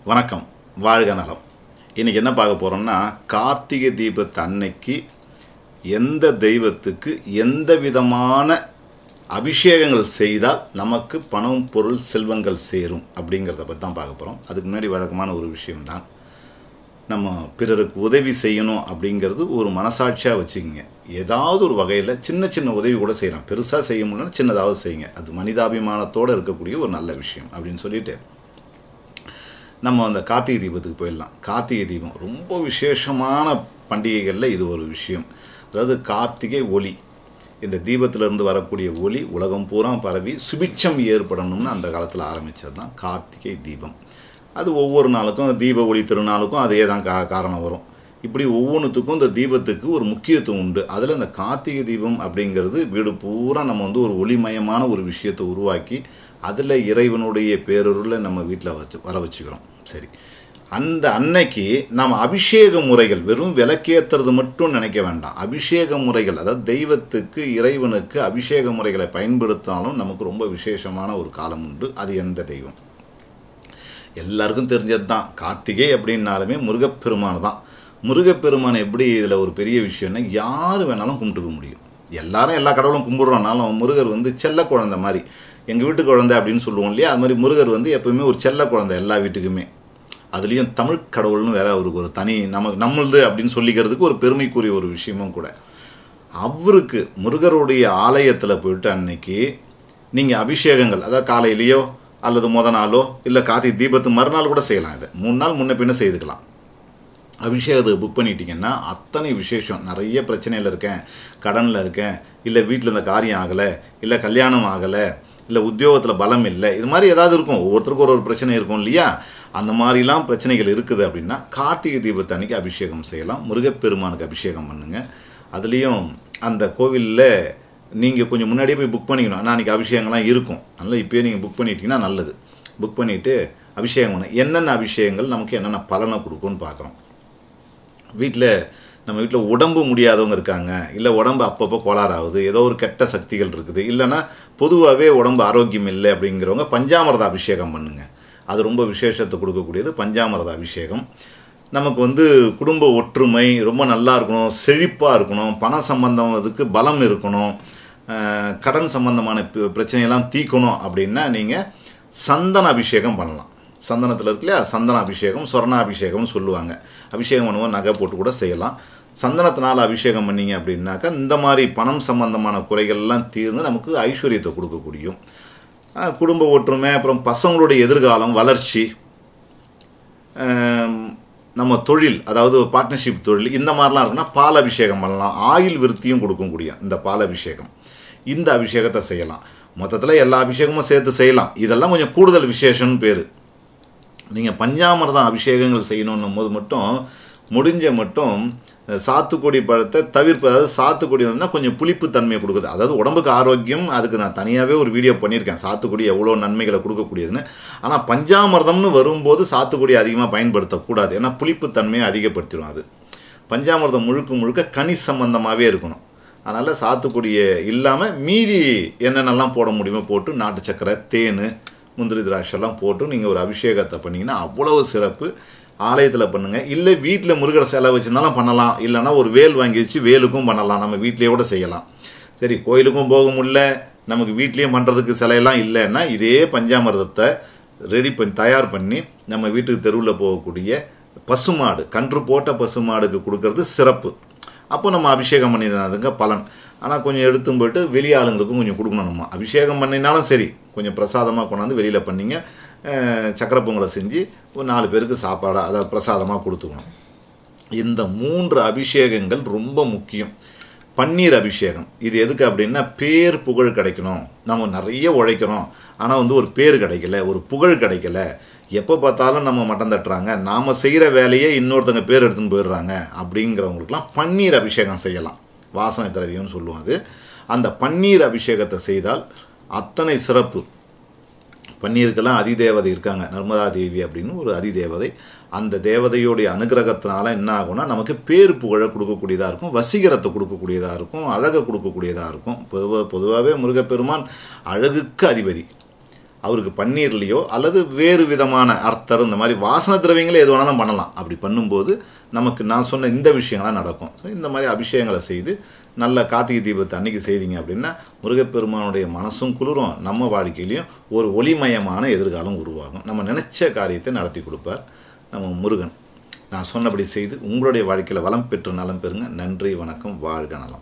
வணக்கம் வாழ்க நலம் இன்றைக்கி என்ன பார்க்க போகிறோம்னா கார்த்திகை தீபத்து அன்னைக்கு எந்த தெய்வத்துக்கு எந்த விதமான அபிஷேகங்கள் செய்தால் நமக்கு பணம் பொருள் செல்வங்கள் சேரும் அப்படிங்கிறத பற்றி தான் பார்க்க போகிறோம் அதுக்கு முன்னாடி வழக்கமான ஒரு விஷயம்தான் நம்ம பிறருக்கு உதவி செய்யணும் அப்படிங்கிறது ஒரு மனசாட்சியாக வச்சுக்கோங்க ஏதாவது ஒரு வகையில் சின்ன சின்ன உதவி கூட செய்யலாம் பெருசாக செய்ய முடியலன்னா சின்னதாவது செய்யுங்க அது மனிதாபிமானத்தோடு இருக்கக்கூடிய ஒரு நல்ல விஷயம் அப்படின்னு சொல்லிட்டு நம்ம அந்த கார்த்திகை தீபத்துக்கு போயிடலாம் கார்த்திகை தீபம் ரொம்ப விசேஷமான பண்டிகைகளில் இது ஒரு விஷயம் அதாவது கார்த்திகை ஒளி இந்த தீபத்திலிருந்து வரக்கூடிய ஒளி உலகம் பூரா பரவி சுபிட்சம் ஏற்படணும்னு அந்த காலத்தில் ஆரம்பித்தது தான் கார்த்திகை தீபம் அது ஒவ்வொரு நாளுக்கும் தீப ஒளி திருநாளுக்கும் அதே தான் கா காரணம் வரும் இப்படி ஒவ்வொன்றுத்துக்கும் இந்த தீபத்துக்கு ஒரு முக்கியத்துவம் உண்டு அதில் இந்த கார்த்திகை தீபம் அப்படிங்கிறது வீடு பூரா நம்ம வந்து ஒரு ஒளிமயமான ஒரு விஷயத்தை உருவாக்கி அதில் இறைவனுடைய பேரொருளை நம்ம வீட்டில் வச்சு வர வச்சுக்கிறோம் சரி அந்த அன்னைக்கு நாம் அபிஷேக முறைகள் வெறும் விளக்கேற்றுறது மட்டும் நினைக்க வேண்டாம் அபிஷேக முறைகள் அதாவது தெய்வத்துக்கு இறைவனுக்கு அபிஷேக முறைகளை பயன்படுத்தினாலும் நமக்கு ரொம்ப விசேஷமான ஒரு காலம் உண்டு அது எந்த தெய்வம் எல்லாருக்கும் தெரிஞ்சது தான் கார்த்திகை அப்படின்னாலுமே முருகப்பெருமான் தான் முருகப்பெருமான் எப்படி இதில் ஒரு பெரிய விஷயம்னா யார் வேணாலும் கும்பிட்டுக்க முடியும் எல்லாரும் எல்லா கடவுளும் கும்பிட்றோனாலும் முருகர் வந்து செல்ல குழந்தை மாதிரி எங்கள் வீட்டு குழந்தை அப்படின்னு சொல்லுவோம் இல்லையா அது மாதிரி முருகர் வந்து எப்பவுமே ஒரு செல்ல குழந்தை எல்லா வீட்டுக்குமே அதுலேயும் தமிழ் கடவுள்னு வேற அவருக்கு ஒரு தனி நமக்கு நம்மளுது அப்படின்னு சொல்லிக்கிறதுக்கு ஒரு பெருமைக்குரிய ஒரு விஷயமும் கூட அவருக்கு முருகருடைய ஆலயத்தில் போயிட்டு அன்னைக்கு நீங்கள் அபிஷேகங்கள் அதாவது காலையிலேயோ அல்லது முத நாளோ இல்லை கார்த்திகை தீபத்து மறுநாள் கூட செய்யலாம் இதை மூணு நாள் முன்ன பின்ன செய்துக்கலாம் அபிஷேகத்தை புக் பண்ணிட்டீங்கன்னா அத்தனை விசேஷம் நிறைய பிரச்சனையில் இருக்கேன் கடனில் இருக்கேன் இல்லை வீட்டில் இந்த காரியம் ஆகலை இல்லை கல்யாணம் ஆகலை இல்லை உத்தியோகத்தில் பலம் இல்லை இது மாதிரி ஏதாவது இருக்கும் ஒவ்வொருத்தருக்கும் ஒரு ஒரு பிரச்சனை இருக்கும் இல்லையா அந்த மாதிரிலாம் பிரச்சனைகள் இருக்குது அப்படின்னா கார்த்திகை தீபத்தை அன்னைக்கு அபிஷேகம் செய்யலாம் முருகப்பெருமானுக்கு அபிஷேகம் பண்ணுங்கள் அதுலேயும் அந்த கோவிலில் நீங்கள் கொஞ்சம் முன்னாடியே போய் புக் பண்ணிக்கணும் ஆனால் அன்றைக்கி அபிஷேகங்கள்லாம் இருக்கும் அதனால் இப்போயே நீங்கள் புக் பண்ணிட்டீங்கன்னா நல்லது புக் பண்ணிவிட்டு அபிஷேகம் பண்ண என்னென்ன அபிஷேகங்கள் நமக்கு என்னென்ன பலனை கொடுக்கும்னு பார்க்குறோம் வீட்டில் நம்ம வீட்டில் உடம்பு முடியாதவங்க இருக்காங்க இல்லை உடம்பு அப்பப்போ கோளாறாகுது ஏதோ ஒரு கெட்ட சக்திகள் இருக்குது இல்லைன்னா பொதுவாகவே உடம்பு ஆரோக்கியம் இல்லை அப்படிங்கிறவங்க பஞ்சாமிரத அபிஷேகம் பண்ணுங்கள் அது ரொம்ப விசேஷத்தை கொடுக்கக்கூடியது பஞ்சாமிரத அபிஷேகம் நமக்கு வந்து குடும்ப ஒற்றுமை ரொம்ப நல்லா இருக்கணும் செழிப்பாக இருக்கணும் பண சம்பந்தம் அதுக்கு பலம் இருக்கணும் கடன் சம்பந்தமான பிரச்சனையெல்லாம் தீக்கணும் அப்படின்னா நீங்கள் சந்தன அபிஷேகம் பண்ணலாம் சந்தனத்தில் இருக்கு இல்லையா சந்தன அபிஷேகம் சொர்ண அபிஷேகம்னு சொல்லுவாங்க அபிஷேகம் பண்ணுவோம் நகை போட்டு கூட செய்யலாம் சந்தனத்தினால் அபிஷேகம் பண்ணிங்க அப்படின்னாக்கா இந்த மாதிரி பணம் சம்பந்தமான குறைகள்லாம் தீர்ந்து நமக்கு ஐஸ்வர்யத்தை கொடுக்கக்கூடியும் குடும்ப ஒற்றுமை அப்புறம் பசங்களுடைய எதிர்காலம் வளர்ச்சி நம்ம தொழில் அதாவது பார்ட்னர்ஷிப் தொழில் இந்த மாதிரிலாம் இருக்குன்னா பால் அபிஷேகம் பண்ணலாம் ஆயில் விருத்தியும் கொடுக்கக்கூடிய இந்த பால் அபிஷேகம் இந்த அபிஷேகத்தை செய்யலாம் மொத்தத்தில் எல்லா அபிஷேகமும் சேர்த்து செய்யலாம் இதெல்லாம் கொஞ்சம் கூடுதல் விசேஷம்னு பேர் நீங்கள் பஞ்சாமிரதம் அபிஷேகங்கள் செய்யணுன்னும் போது மட்டும் முடிஞ்ச மட்டும் சாத்துக்குடி பழத்தை தவிர்ப்பு அதாவது சாத்துக்குடி வந்து கொஞ்சம் புளிப்பு தன்மையை கொடுக்குது அதாவது உடம்புக்கு ஆரோக்கியம் அதுக்கு நான் தனியாகவே ஒரு வீடியோ பண்ணியிருக்கேன் சாத்துக்குடி எவ்வளோ நன்மைகளை கொடுக்கக்கூடியதுன்னு ஆனால் பஞ்சாமிரதம்னு வரும்போது சாத்துக்குடி அதிகமாக பயன்படுத்தக்கூடாது ஏன்னா புளிப்பு தன்மையை அதிகப்படுத்திடும் அது பஞ்சாமிரதம் முழுக்க முழுக்க கனி சம்பந்தமாகவே இருக்கணும் அதனால் சாத்துக்குடியை இல்லாமல் மீதி என்னென்னலாம் போட முடியுமோ போட்டு நாட்டு சக்கரை தேன் முந்திரி திராட்சைலாம் போட்டு நீங்கள் ஒரு அபிஷேகத்தை பண்ணிங்கன்னா அவ்வளவு சிறப்பு ஆலயத்தில் பண்ணுங்கள் இல்லை வீட்டில் முருகர் சிலை வச்சுருந்தாலும் பண்ணலாம் இல்லைனா ஒரு வேல் வாங்கி வச்சு வேலுக்கும் பண்ணலாம் நம்ம வீட்லேயே கூட செய்யலாம் சரி கோயிலுக்கும் போக முடியல நமக்கு வீட்லேயும் பண்ணுறதுக்கு சிலையெல்லாம் இல்லைன்னா இதே பஞ்சாமிரதத்தை ரெடி பண்ணி தயார் பண்ணி நம்ம வீட்டுக்கு தெருவில் போகக்கூடிய பசுமாடு கன்று போட்ட பசுமாடுக்கு கொடுக்கறது சிறப்பு அப்போ நம்ம அபிஷேகம் பண்ணினதுங்க பலன் ஆனால் கொஞ்சம் எடுத்தும் போயிட்டு வெளி ஆளுங்களுக்கும் கொஞ்சம் கொடுக்கணும் நம்ம அபிஷேகம் பண்ணினாலும் சரி கொஞ்சம் பிரசாதமாக கொண்டாந்து வெளியில் பண்ணிங்க சக்கரை பொங்கலை செஞ்சு ஒரு நாலு பேருக்கு சாப்பாடாக அதை பிரசாதமாக கொடுத்துக்கணும் இந்த மூன்று அபிஷேகங்கள் ரொம்ப முக்கியம் பன்னீர் அபிஷேகம் இது எதுக்கு அப்படின்னா பேர் புகழ் கிடைக்கணும் நம்ம நிறைய உழைக்கிறோம் ஆனால் வந்து ஒரு பேர் கிடைக்கல ஒரு புகழ் கிடைக்கல எப்போ பார்த்தாலும் நம்ம மட்டம் தட்டுறாங்க நாம் செய்கிற வேலையே இன்னொருத்தங்க பேர் எடுத்துன்னு போயிடுறாங்க அப்படிங்கிறவங்களுக்குலாம் பன்னீர் அபிஷேகம் செய்யலாம் வாசனை திரவியம்னு சொல்லுவோம் அது அந்த பன்னீர் அபிஷேகத்தை செய்தால் அத்தனை சிறப்பு பன்னீருக்கெல்லாம் அதிதேவதை இருக்காங்க நர்மதா தேவி அப்படின்னு ஒரு அதிதேவதை அந்த தேவதையோடைய அனுகிரகத்தினால என்ன ஆகும்னா நமக்கு பேர் புகழை கொடுக்கக்கூடியதாக இருக்கும் வசீகரத்தை கொடுக்கக்கூடியதாக இருக்கும் அழகை கொடுக்கக்கூடியதாக இருக்கும் பொதுவாக பொதுவாகவே முருகப்பெருமான் அழகுக்கு அதிபதி அவருக்கு பன்னீர்லேயோ அல்லது வேறு விதமான அர்த்தர் இந்த மாதிரி வாசன திரவியங்களே எது வேணாலும் பண்ணலாம் அப்படி பண்ணும்போது நமக்கு நான் சொன்ன இந்த விஷயங்கள்லாம் நடக்கும் ஸோ இந்த மாதிரி அபிஷேகங்களை செய்து நல்ல கார்த்திகை தீபத்தை அன்னைக்கு செய்தீங்க அப்படின்னா முருகப்பெருமானுடைய மனசும் குளிரும் நம்ம வாழ்க்கையிலையும் ஒரு ஒளிமயமான எதிர்காலம் உருவாகும் நம்ம நினைச்ச காரியத்தை நடத்தி கொடுப்பார் நம்ம முருகன் நான் சொன்னபடி செய்து உங்களுடைய வாழ்க்கையில் வளம் பெற்று நலம் பெறுங்க நன்றி வணக்கம் வாழ்க நலம்